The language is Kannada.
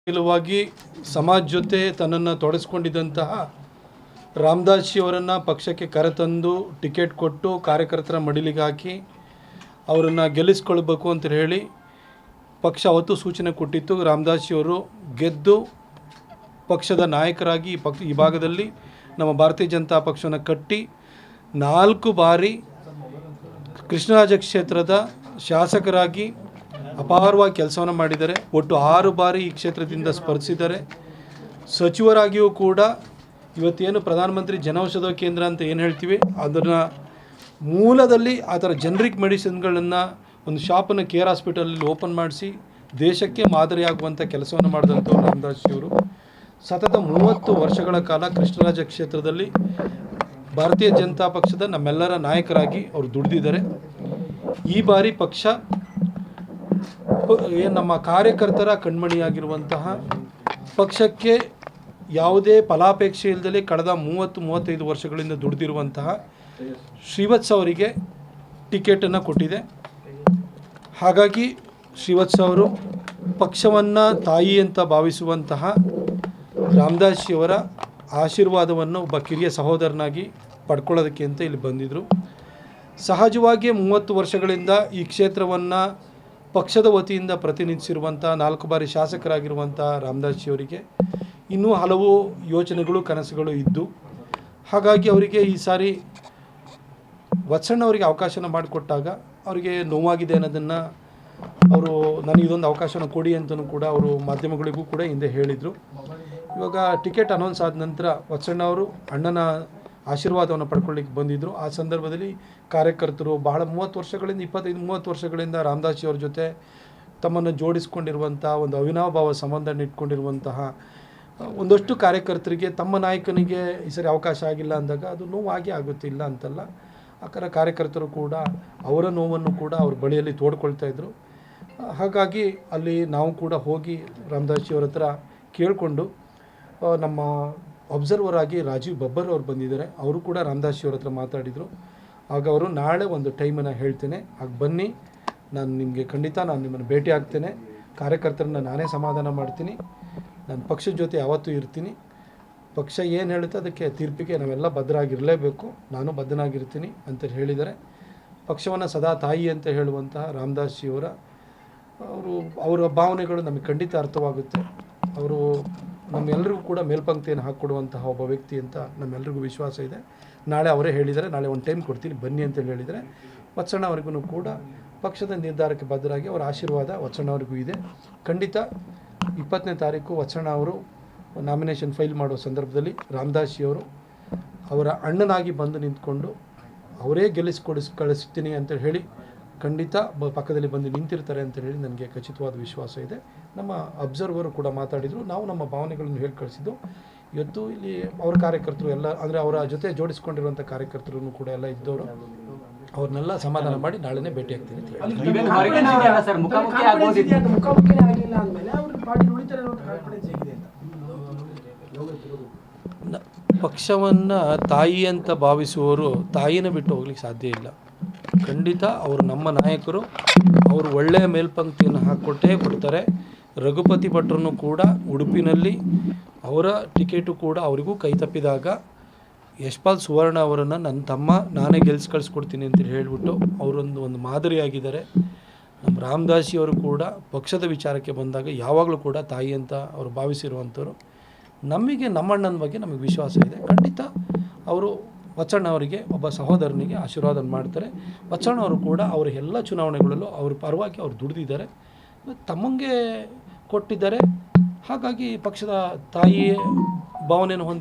ಮೂಲವಾಗಿ ಸಮಾಜ ಜೊತೆ ತನ್ನನ್ನು ತೊಡಗಿಸ್ಕೊಂಡಿದ್ದಂತಹ ರಾಮದಾಸಿಯವರನ್ನು ಪಕ್ಷಕ್ಕೆ ಕರೆತಂದು ಟಿಕೆಟ್ ಕೊಟ್ಟು ಕಾರ್ಯಕರ್ತರ ಮಡಿಲಿಗೆ ಹಾಕಿ ಅವರನ್ನು ಗೆಲ್ಲಿಸ್ಕೊಳ್ಬೇಕು ಅಂತ ಹೇಳಿ ಪಕ್ಷ ಅವತ್ತು ಸೂಚನೆ ಕೊಟ್ಟಿತ್ತು ರಾಮದಾಸಿಯವರು ಗೆದ್ದು ಪಕ್ಷದ ನಾಯಕರಾಗಿ ಈ ಪಕ್ಷ ಈ ಭಾಗದಲ್ಲಿ ನಮ್ಮ ಭಾರತೀಯ ಜನತಾ ಪಕ್ಷವನ್ನು ಕಟ್ಟಿ ನಾಲ್ಕು ಬಾರಿ ಕೃಷ್ಣರಾಜ ಕ್ಷೇತ್ರದ ಶಾಸಕರಾಗಿ ಅಪಾರವಾಗಿ ಕೆಲಸವನ್ನು ಮಾಡಿದ್ದಾರೆ ಒಟ್ಟು ಆರು ಬಾರಿ ಈ ಕ್ಷೇತ್ರದಿಂದ ಸ್ಪರ್ಧಿಸಿದ್ದಾರೆ ಸಚಿವರಾಗಿಯೂ ಕೂಡ ಇವತ್ತೇನು ಪ್ರಧಾನಮಂತ್ರಿ ಜನೌಷಧ ಕೇಂದ್ರ ಅಂತ ಏನು ಹೇಳ್ತೀವಿ ಅದನ್ನು ಮೂಲದಲ್ಲಿ ಆ ಥರ ಜನರಿಕ್ ಮೆಡಿಸಿನ್ಗಳನ್ನು ಒಂದು ಶಾಪನ್ನು ಕೇರ್ ಹಾಸ್ಪಿಟಲಲ್ಲಿ ಓಪನ್ ಮಾಡಿಸಿ ದೇಶಕ್ಕೆ ಮಾದರಿಯಾಗುವಂಥ ಕೆಲಸವನ್ನು ಮಾಡಿದಂಥವ್ರು ರಾಮದಾಸ್ ಅವರು ಸತತ ಮೂವತ್ತು ವರ್ಷಗಳ ಕಾಲ ಕೃಷ್ಣರಾಜ ಕ್ಷೇತ್ರದಲ್ಲಿ ಭಾರತೀಯ ಜನತಾ ಪಕ್ಷದ ನಮ್ಮೆಲ್ಲರ ನಾಯಕರಾಗಿ ಅವರು ದುಡಿದಿದ್ದಾರೆ ಈ ಬಾರಿ ಪಕ್ಷ ಏನು ನಮ್ಮ ಕಾರ್ಯಕರ್ತರ ಕಣ್ಮಣಿಯಾಗಿರುವಂತಹ ಪಕ್ಷಕ್ಕೆ ಯಾವುದೇ ಫಲಾಪೇಕ್ಷೆ ಇಲ್ಲದೆ ಕಳೆದ ಮೂವತ್ತು ಮೂವತ್ತೈದು ವರ್ಷಗಳಿಂದ ದುಡಿದಿರುವಂತಹ ಶ್ರೀವತ್ಸ ಅವರಿಗೆ ಟಿಕೆಟನ್ನು ಕೊಟ್ಟಿದೆ ಹಾಗಾಗಿ ಶ್ರೀವತ್ಸ ಅವರು ಪಕ್ಷವನ್ನು ತಾಯಿ ಅಂತ ಭಾವಿಸುವಂತಹ ರಾಮದಾಸಿಯವರ ಆಶೀರ್ವಾದವನ್ನು ಒಬ್ಬ ಕಿರಿಯ ಸಹೋದರನಾಗಿ ಪಡ್ಕೊಳ್ಳೋದಕ್ಕೆ ಅಂತ ಇಲ್ಲಿ ಬಂದಿದ್ದರು ಸಹಜವಾಗಿಯೇ ಮೂವತ್ತು ವರ್ಷಗಳಿಂದ ಈ ಕ್ಷೇತ್ರವನ್ನು ಪಕ್ಷದ ವತಿಯಿಂದ ಪ್ರತಿನಿಧಿಸಿರುವಂಥ ನಾಲ್ಕು ಬಾರಿ ಶಾಸಕರಾಗಿರುವಂಥ ರಾಮದಾಸಿಯವರಿಗೆ ಇನ್ನೂ ಹಲವು ಯೋಚನೆಗಳು ಕನಸುಗಳು ಇದ್ದು ಹಾಗಾಗಿ ಅವರಿಗೆ ಈ ಸಾರಿ ವತ್ಸಣ್ಣವರಿಗೆ ಅವಕಾಶನ ಮಾಡಿಕೊಟ್ಟಾಗ ಅವರಿಗೆ ನೋವಾಗಿದೆ ಅನ್ನೋದನ್ನು ಅವರು ನನಗೆ ಇದೊಂದು ಅವಕಾಶನ ಕೊಡಿ ಅಂತಲೂ ಕೂಡ ಅವರು ಮಾಧ್ಯಮಗಳಿಗೂ ಕೂಡ ಹಿಂದೆ ಹೇಳಿದರು ಇವಾಗ ಟಿಕೆಟ್ ಅನೌನ್ಸ್ ಆದ ನಂತರ ವತ್ಸಣ್ಣ ಅವರು ಅಣ್ಣನ ಆಶೀರ್ವಾದವನ್ನು ಪಡ್ಕೊಳ್ಳಿಕ್ಕೆ ಬಂದಿದ್ದರು ಆ ಸಂದರ್ಭದಲ್ಲಿ ಕಾರ್ಯಕರ್ತರು ಬಹಳ ಮೂವತ್ತು ವರ್ಷಗಳಿಂದ ಇಪ್ಪತ್ತೈದು ಮೂವತ್ತು ವರ್ಷಗಳಿಂದ ರಾಮದಾಸಿ ಅವ್ರ ಜೊತೆ ತಮ್ಮನ್ನು ಜೋಡಿಸ್ಕೊಂಡಿರುವಂಥ ಒಂದು ಅವಿನಾಭಾವ ಸಂಬಂಧ ಇಟ್ಕೊಂಡಿರುವಂತಹ ಒಂದಷ್ಟು ಕಾರ್ಯಕರ್ತರಿಗೆ ತಮ್ಮ ನಾಯಕನಿಗೆ ಈ ಸರಿ ಅವಕಾಶ ಆಗಿಲ್ಲ ಅಂದಾಗ ಅದು ನೋವಾಗಿ ಆಗುತ್ತೆ ಇಲ್ಲ ಅಂತಲ್ಲ ಆ ಥರ ಕಾರ್ಯಕರ್ತರು ಕೂಡ ಅವರ ನೋವನ್ನು ಕೂಡ ಅವ್ರ ಬಳಿಯಲ್ಲಿ ತೋಡ್ಕೊಳ್ತಾ ಇದ್ರು ಹಾಗಾಗಿ ಅಲ್ಲಿ ನಾವು ಕೂಡ ಹೋಗಿ ರಾಮದಾಸಿಯವರ ಹತ್ರ ಕೇಳಿಕೊಂಡು ನಮ್ಮ ಅಬ್ಸರ್ವರ್ ಆಗಿ ರಾಜೀವ್ ಬಬ್ಬರ್ ಅವ್ರು ಬಂದಿದ್ದಾರೆ ಅವರು ಕೂಡ ರಾಮದಾಸಿಯವ್ರ ಹತ್ರ ಮಾತಾಡಿದರು ಆಗ ಅವರು ನಾಳೆ ಒಂದು ಟೈಮನ್ನು ಹೇಳ್ತೇನೆ ಆಗ ಬನ್ನಿ ನಾನು ನಿಮಗೆ ಖಂಡಿತ ನಾನು ನಿಮ್ಮನ್ನು ಭೇಟಿ ಆಗ್ತೇನೆ ಕಾರ್ಯಕರ್ತರನ್ನ ನಾನೇ ಸಮಾಧಾನ ಮಾಡ್ತೀನಿ ನಾನು ಪಕ್ಷದ ಜೊತೆ ಯಾವತ್ತೂ ಇರ್ತೀನಿ ಪಕ್ಷ ಏನು ಹೇಳುತ್ತೆ ಅದಕ್ಕೆ ತೀರ್ಪಿಗೆ ನಾವೆಲ್ಲ ಬದ್ಧರಾಗಿರಲೇಬೇಕು ನಾನು ಬದ್ಧನಾಗಿರ್ತೀನಿ ಅಂತ ಹೇಳಿದ್ದಾರೆ ಪಕ್ಷವನ್ನು ಸದಾ ತಾಯಿ ಅಂತ ಹೇಳುವಂತಹ ರಾಮದಾಸಿಯವರ ಅವರು ಅವರ ಭಾವನೆಗಳು ನಮಗೆ ಖಂಡಿತ ಅರ್ಥವಾಗುತ್ತೆ ಅವರು ನಮ್ಮೆಲ್ಲರಿಗೂ ಕೂಡ ಮೇಲ್ಪಂಕ್ತಿಯನ್ನು ಹಾಕ್ಕೊಡುವಂತಹ ಒಬ್ಬ ವ್ಯಕ್ತಿ ಅಂತ ನಮ್ಮೆಲ್ಲರಿಗೂ ವಿಶ್ವಾಸ ಇದೆ ನಾಳೆ ಅವರೇ ಹೇಳಿದ್ದಾರೆ ನಾಳೆ ಒಂದು ಟೈಮ್ ಕೊಡ್ತೀನಿ ಬನ್ನಿ ಅಂತೇಳಿ ಹೇಳಿದರೆ ವತ್ಸಣ್ಣ ಅವರಿಗೂ ಕೂಡ ಪಕ್ಷದ ನಿರ್ಧಾರಕ್ಕೆ ಬದ್ಧರಾಗಿ ಅವರ ಆಶೀರ್ವಾದ ವತ್ಸಣ್ಣ ಅವರಿಗೂ ಇದೆ ಖಂಡಿತ ಇಪ್ಪತ್ತನೇ ತಾರೀಕು ವತ್ಸಣ್ಣ ಅವರು ನಾಮಿನೇಷನ್ ಫೈಲ್ ಮಾಡೋ ಸಂದರ್ಭದಲ್ಲಿ ರಾಮದಾಸಿಯವರು ಅವರ ಅಣ್ಣನಾಗಿ ಬಂದು ನಿಂತ್ಕೊಂಡು ಅವರೇ ಗೆಲ್ಲಿಸ್ಕೊಡಿಸ್ ಕಳಿಸ್ತೀನಿ ಅಂತ ಹೇಳಿ ಖಂಡಿತ ಬ ಪಕ್ಕದಲ್ಲಿ ಬಂದು ನಿಂತಿರ್ತಾರೆ ಅಂತ ಹೇಳಿ ನನಗೆ ಖಚಿತವಾದ ವಿಶ್ವಾಸ ಇದೆ ನಮ್ಮ ಅಬ್ಸರ್ವರು ಕೂಡ ಮಾತಾಡಿದರು ನಾವು ನಮ್ಮ ಭಾವನೆಗಳನ್ನು ಹೇಳಿ ಕಳಿಸಿದ್ದು ಇವತ್ತು ಇಲ್ಲಿ ಅವರ ಕಾರ್ಯಕರ್ತರು ಎಲ್ಲ ಅಂದರೆ ಅವರ ಜೊತೆ ಜೋಡಿಸ್ಕೊಂಡಿರುವಂಥ ಕಾರ್ಯಕರ್ತರು ಕೂಡ ಎಲ್ಲ ಇದ್ದವರು ಅವ್ರನ್ನೆಲ್ಲ ಸಮಾಧಾನ ಮಾಡಿ ನಾಳೆನೇ ಭೇಟಿ ಆಗ್ತೀನಿ ಅಂತ ಹೇಳಿ ನೀವೇನು ಹೊರಗೆ ನಿಂತಿಲ್ಲ ಸರ್, ಮುಖಾಮುಖಿ ಆಗ್ಬೋದಿತ್ತು. ಮುಖಾಮುಖಿನೇ ಆಗಿಲ್ಲ ಅಂದಮೇಲೆ ಅವ್ರಿಗೆ ಪಾರ್ಟಿ ಉಳಿತಾರೆ ಅನ್ನೋ ಕಾನ್ಫಿಡೆನ್ಸ್ ಹೇಗಿದೆ ಅಂತ ನ- ಪಕ್ಷವನ್ನು ತಾಯಿ ಅಂತ ಭಾವಿಸುವವರು ತಾಯಿನ ಬಿಟ್ಟು ಹೋಗ್ಲಿಕ್ಕೆ ಸಾಧ್ಯ ಇಲ್ಲ ಖಂಡಿತ ಅವರು ನಮ್ಮ ನಾಯಕರು ಅವರು ಒಳ್ಳೆಯ ಮೇಲ್ಪಂಕ್ತಿಯನ್ನು ಹಾಕ್ಕೊಟ್ಟೇ ಕೊಡ್ತಾರೆ ರಘುಪತಿ ಭಟ್ರನ್ನು ಕೂಡ ಉಡುಪಿನಲ್ಲಿ ಅವರ ಟಿಕೆಟು ಕೂಡ ಅವರಿಗೂ ಕೈ ತಪ್ಪಿದಾಗ ಯಶ್ಪಾಲ್ ಸುವರ್ಣ ಅವರನ್ನು ನನ್ನ ತಮ್ಮ ನಾನೇ ಗೆಲ್ಸಿ ಕಳಿಸ್ಕೊಡ್ತೀನಿ ಅಂತ ಹೇಳ್ಬಿಟ್ಟು ಅವರೊಂದು ಒಂದು ಮಾದರಿಯಾಗಿದ್ದಾರೆ ನಮ್ಮ ರಾಮದಾಸಿಯವರು ಕೂಡ ಪಕ್ಷದ ವಿಚಾರಕ್ಕೆ ಬಂದಾಗ ಯಾವಾಗಲೂ ಕೂಡ ತಾಯಿ ಅಂತ ಅವರು ಭಾವಿಸಿರುವಂಥವ್ರು ನಮಗೆ ನಮ್ಮಣ್ಣನ ಬಗ್ಗೆ ನಮಗೆ ವಿಶ್ವಾಸ ಇದೆ ಖಂಡಿತ ಅವರು ವಚಣ್ಣ ಅವರಿಗೆ ಒಬ್ಬ ಸಹೋದರನಿಗೆ ಆಶೀರ್ವಾದ ಮಾಡ್ತಾರೆ ವಚಣ್ಣ ಅವರು ಕೂಡ ಅವರ ಎಲ್ಲ ಚುನಾವಣೆಗಳಲ್ಲೂ ಅವ್ರ ಪರವಾಗಿ ಅವ್ರು ದುಡಿದಿದ್ದಾರೆ ತಮ್ಮಂಗೆ ಕೊಟ್ಟಿದ್ದಾರೆ ಹಾಗಾಗಿ ಪಕ್ಷದ ತಾಯಿಯ ಭಾವನೆಯನ್ನು ಹೊಂದಿ